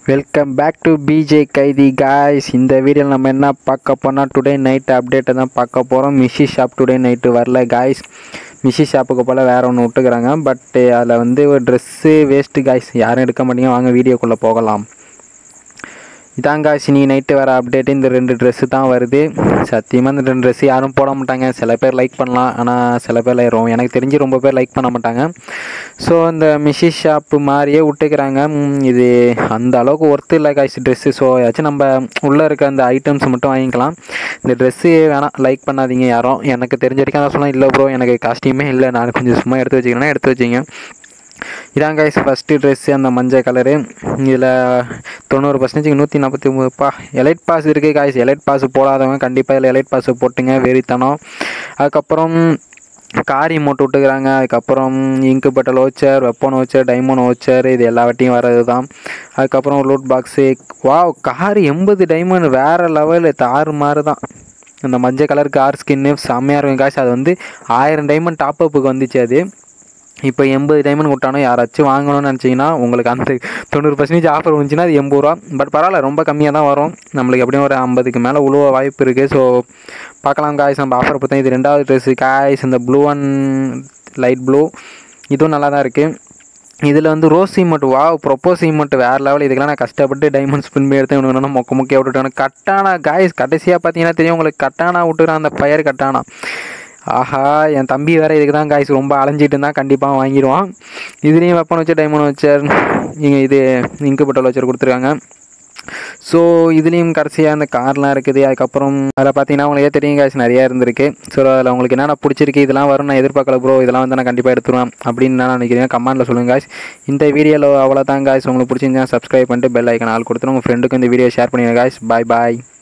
welcome back to PJ Kaidhi guys இந்த வீடியோவில் நம்ம என்ன பார்க்க போனால் டுடே நைட் அப்டேட்டை தான் பார்க்க போகிறோம் மிஷி ஷாப் டுடே நைட்டு வரல காய்ஸ் மிஷி ஷாப்புக்கு போல் வேறு ஒன்று விட்டுக்கிறாங்க பட் அதில் வந்து ஒரு ட்ரெஸ்ஸு வேஸ்ட்டு காய்ஸ் யாரும் எடுக்க மாட்டீங்க வாங்க வீடியோக்குள்ளே போகலாம் இதான் காய்ஸ் நீ நைட்டு வர அப்டேட்டு இந்த ரெண்டு ட்ரெஸ்ஸு தான் வருது சத்தியமாக இந்த ரெண்டு ட்ரெஸ்ஸு யாரும் போட மாட்டாங்க சில பேர் லைக் பண்ணலாம் ஆனால் சில பேர் ரொம்ப எனக்கு தெரிஞ்சு ரொம்ப பேர் லைக் பண்ண மாட்டாங்க ஸோ இந்த மிஷி ஷாப்பு மாதிரியே விட்டுக்கிறாங்க ம், இது அந்த அளவுக்கு ஒர்த்து இல்லை காய்ஸ் ட்ரெஸ்ஸு ஸோ ஏதாச்சும் நம்ம உள்ளே இருக்க அந்த ஐட்டம்ஸ் மட்டும் வாங்கிக்கலாம் இந்த ட்ரெஸ்ஸு வேணாம் லைக் பண்ணாதீங்க யாரும் எனக்கு தெரிஞ்ச வரைக்கும் நான் சொன்னேன் இல்லை ப்ரோ எனக்கு காஸ்டியூமே இல்லை நான் கொஞ்சம் சும்மா எடுத்து வச்சுக்கிறேன்னா எடுத்து வச்சிங்க இதான் கைஸ் ஃபஸ்ட்டு ட்ரெஸ்ஸு அந்த மஞ்சள் கலரு இதில் தொண்ணூறு பர்சன்டேஜ் நூற்றி நாற்பத்தி மூணுப்பா எலைட் பாஸ் இருக்குது காய்ஸ் எலைட் பாஸ் போடாதவங்க கண்டிப்பாக இதில் எலைட் பாஸ் போட்டுங்க வெறித்தனம் அதுக்கப்புறம் காரி மூட்டு விட்டுக்கிறாங்க அதுக்கப்புறம் இங்கு பட்டல் ஓச்சர் வெப்பன் ஓச்சர் டைமண்ட் ஓச்சர் இது எல்லாவற்றையும் வர்றது தான் அதுக்கப்புறம் லூட் பாக்ஸு வாவ் கார் எண்பது டைமண்ட் வேறு லெவலு தாறு மாறு தான் அந்த மஞ்சள் கலர் கார் ஸ்கின்னு செம்மையாக இருக்கும் காசு அது வந்து ஆயிரம் டைமண்ட் டாப் அப்புக்கு வந்துச்சு அது இப்போ எண்பது டைமண்ட் விட்டானோ யாராச்சும் வாங்கணும்னு நினச்சிங்கன்னா உங்களுக்கு அந்த தொண்ணூறு பர்சன்டேஜ் ஆஃபர் வந்துச்சுன்னா அது எண்பது ரூபா பட் பரவாயில்ல ரொம்ப கம்மியாக தான் வரும் நம்மளுக்கு எப்படியும் ஒரு ஐம்பதுக்கு மேலே உழுவ வாய்ப்பு இருக்குது ஸோ பார்க்கலாம் காய்ஸ் நம்ம ஆஃபர் பார்த்தா இது ரெண்டாவது ட்ரெஸ்ஸு காய்ஸ் இந்த ப்ளூ அண்ட் லைட் ப்ளூ இதுவும் நல்லா தான் இருக்குது இதில் வந்து ரோஸ் சீமெண்ட் வா ப்ரொப்போஸ் சீமெண்ட் வேறு லெவல் இதுக்கெல்லாம் நான் கஷ்டப்பட்டு டைமண்ட் ஸ்பின் பண்ணி எடுத்து இவனுக்கு மொக்க முக்கிய விட்டுட்டானு கட்டானா காய்ஸ் கடைசியாக பார்த்தீங்கன்னா தெரியும் உங்களுக்கு கட்டானா விட்டுறான் அந்த பயர் கட்டானா ஆஹா என் தம்பி வேறு இதுக்கு தான் காய்ஸ் ரொம்ப அலைஞ்சிட்டு இருந்தால் கண்டிப்பாக வாங்கிடுவான் இதுலேயும் வெப்பன் வச்சு டைமண்ட் வச்சர் இங்கே இது இங்கு பட்டல் வச்சர் கொடுத்துருக்காங்க ஸோ இதுலேயும் கடைசியாக அந்த கார்லாம் இருக்குது அதுக்கப்புறம் அதில் பார்த்தீங்கன்னா உங்களுக்கே தெரியும் காய்ஸ் நிறையா இருந்திருக்கு ஸோ அதில் உங்களுக்கு என்னென்ன பிடிச்சிருக்கு இதெல்லாம் வரும் நான் எதிர்பார்க்கல ப்ரோ இதெல்லாம் வந்து நான் கண்டிப்பாக எடுத்துருவேன் அப்படின்னு நான் நினைக்கிறேன் கமெண்ட்டில் சொல்லுங்கள் காய்ஸ் இந்த வீடியோவில் அவ்வளோதான் காய்ஸ் உங்களுக்கு பிடிச்சிருந்தா சப்ஸ்கிரைப் பண்ணிட்டு பெல் ஐக்கன் ஆள் கொடுத்துரும் உங்கள் ஃப்ரெண்டுக்கு இந்த வீடியோ ஷேர் பண்ணிடுங்க காய்ஸ் பாய் பாய்